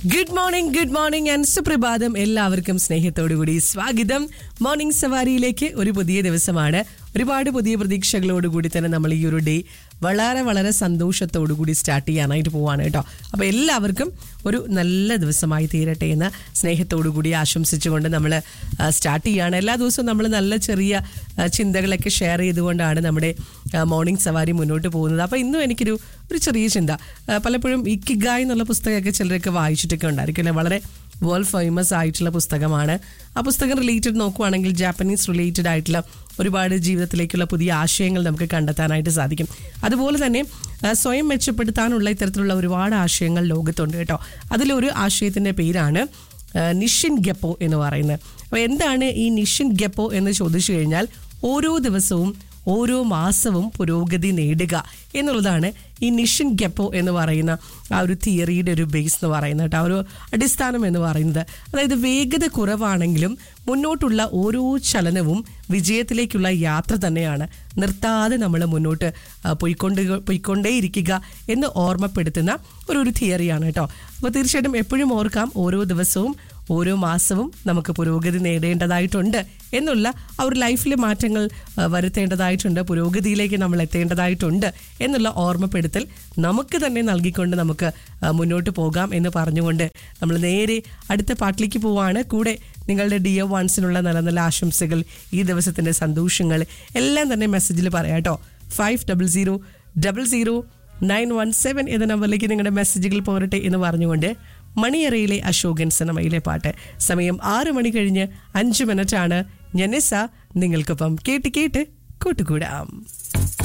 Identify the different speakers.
Speaker 1: good morning good morning and സുപ്രഭാതം എല്ലാവർക്കും സ്നേഹത്തോടു കൂടി സ്വാഗതം മോർണിംഗ് സവാരിയിലേക്ക് ഒരു പുതിയ ദിവസമാണ് ഒരുപാട് പുതിയ പ്രതീക്ഷകളോടുകൂടി തന്നെ നമ്മൾ ഈ ഒരു ഡേ വളരെ വളരെ സന്തോഷത്തോടു കൂടി സ്റ്റാർട്ട് ചെയ്യാനായിട്ട് പോവാണ് കേട്ടോ അപ്പോൾ എല്ലാവർക്കും ഒരു നല്ല ദിവസമായി തീരട്ടെ എന്ന് സ്നേഹത്തോടു കൂടി ആശംസിച്ചുകൊണ്ട് നമ്മൾ സ്റ്റാർട്ട് ചെയ്യുകയാണ് എല്ലാ ദിവസവും നമ്മൾ നല്ല ചെറിയ ആ, ചിന്തകളൊക്കെ ഷെയർ ചെയ്തുകൊണ്ടാണ് നമ്മുടെ മോർണിംഗ് സവാരി മുന്നോട്ട് പോകുന്നത് അപ്പോൾ ഇന്നും എനിക്കൊരു ഒരു ചെറിയ ചിന്ത ആ, പലപ്പോഴും ഇക്കിഗായ് എന്നുള്ള പുസ്തകമൊക്കെ ചിലരൊക്കെ വായിച്ചിട്ടൊക്കെ ഉണ്ടായിരിക്കും അല്ലേ വളരെ വേൾഡ് ഫേമസ് ആയിട്ടുള്ള പുസ്തകമാണ് ആ പുസ്തകം റിലേറ്റഡ് നോക്കുവാണെങ്കിൽ ജാപ്പനീസ് റിലേറ്റഡ് ആയിട്ടുള്ള ഒരുപാട് ജീവിതത്തിലേക്കുള്ള പുതിയ ആശയങ്ങൾ നമുക്ക് കണ്ടെത്താനായിട്ട് സാധിക്കും അതുപോലെ തന്നെ ആ, സ്വയം മെച്ചപ്പെടുത്താനുള്ള ഇത്തരത്തിലുള്ള ഒരുപാട് ആശയങ്ങൾ ലോകത്തുണ്ട് കേട്ടോ അതിലൊരു ആശയത്തിൻ്റെ പേരാണ് ആ, നിഷിൻ ഗെപ്പോ എന്ന് പറയുന്നത് അപ്പോൾ എന്താണ് ഈ നിഷിൻ ഗെപ്പോ എന്ന് ചോദിച്ചു കഴിഞ്ഞാൽ ഓരോ ദിവസവും ഓരോ മാസവും പുരോഗതി നേടുക എന്നുള്ളതാണ് ഈ നിഷിൻ ഗെപ്പോ എന്ന് പറയുന്ന ആ ഒരു തിയറിയുടെ ഒരു ബേസ് എന്ന് പറയുന്നത് കേട്ടോ ആ ഒരു അടിസ്ഥാനം എന്ന് പറയുന്നത് അതായത് വേഗത കുറവാണെങ്കിലും മുന്നോട്ടുള്ള ഓരോ ചലനവും വിജയത്തിലേക്കുള്ള യാത്ര തന്നെയാണ് നിർത്താതെ നമ്മൾ മുന്നോട്ട് ആ, പോയിക്കൊണ്ട് പോയിക്കൊണ്ടേയിരിക്കുക എന്ന് ഓർമ്മപ്പെടുത്തുന്ന ഒരു ഒരു തിയറിയാണ് കേട്ടോ അപ്പോൾ തീർച്ചയായിട്ടും എപ്പോഴും ഓർക്കാം ഓരോ ദിവസവും ഓരോ മാസവും നമുക്ക് പുരോഗതി നേടേണ്ടതായിട്ടുണ്ട് എന്നുള്ള ആ ഒരു ലൈഫിലെ മാറ്റങ്ങൾ ആ, വരുത്തേണ്ടതായിട്ടുണ്ട് പുരോഗതിയിലേക്ക് നമ്മൾ എത്തേണ്ടതായിട്ടുണ്ട് എന്നുള്ള ഓർമ്മപ്പെടുത്തൽ നമുക്ക് തന്നെ നൽകിക്കൊണ്ട് നമുക്ക് ആ, മുന്നോട്ട് പോകാം എന്ന് പറഞ്ഞുകൊണ്ട് നമ്മൾ നേരെ അടുത്ത പാട്ടിലേക്ക് പോവാണ് കൂടെ നിങ്ങളുടെ ഡിയോ വൺസിനുള്ള നല്ല നല്ല ആശംസകൾ ഈ ദിവസത്തിന്റെ സന്തോഷങ്ങൾ എല്ലാം തന്നെ മെസ്സേജിൽ പറയാം കേട്ടോ five double zero double zero nine one seven എന്ന നമ്പറിലേക്ക് നിങ്ങളുടെ മെസ്സേജുകൾ പോരട്ടെ എന്ന് പറഞ്ഞുകൊണ്ട് മണിയറയിലെ അശോകൻ സിനിമയിലെ പാട്ട് സമയം ആറ് മണി കഴിഞ്ഞ് അഞ്ച് മിനിറ്റാണ് ഞെനിസ നിങ്ങൾക്കൊപ്പം കേട്ട് കേട്ട് കൂട്ടുകൂടാം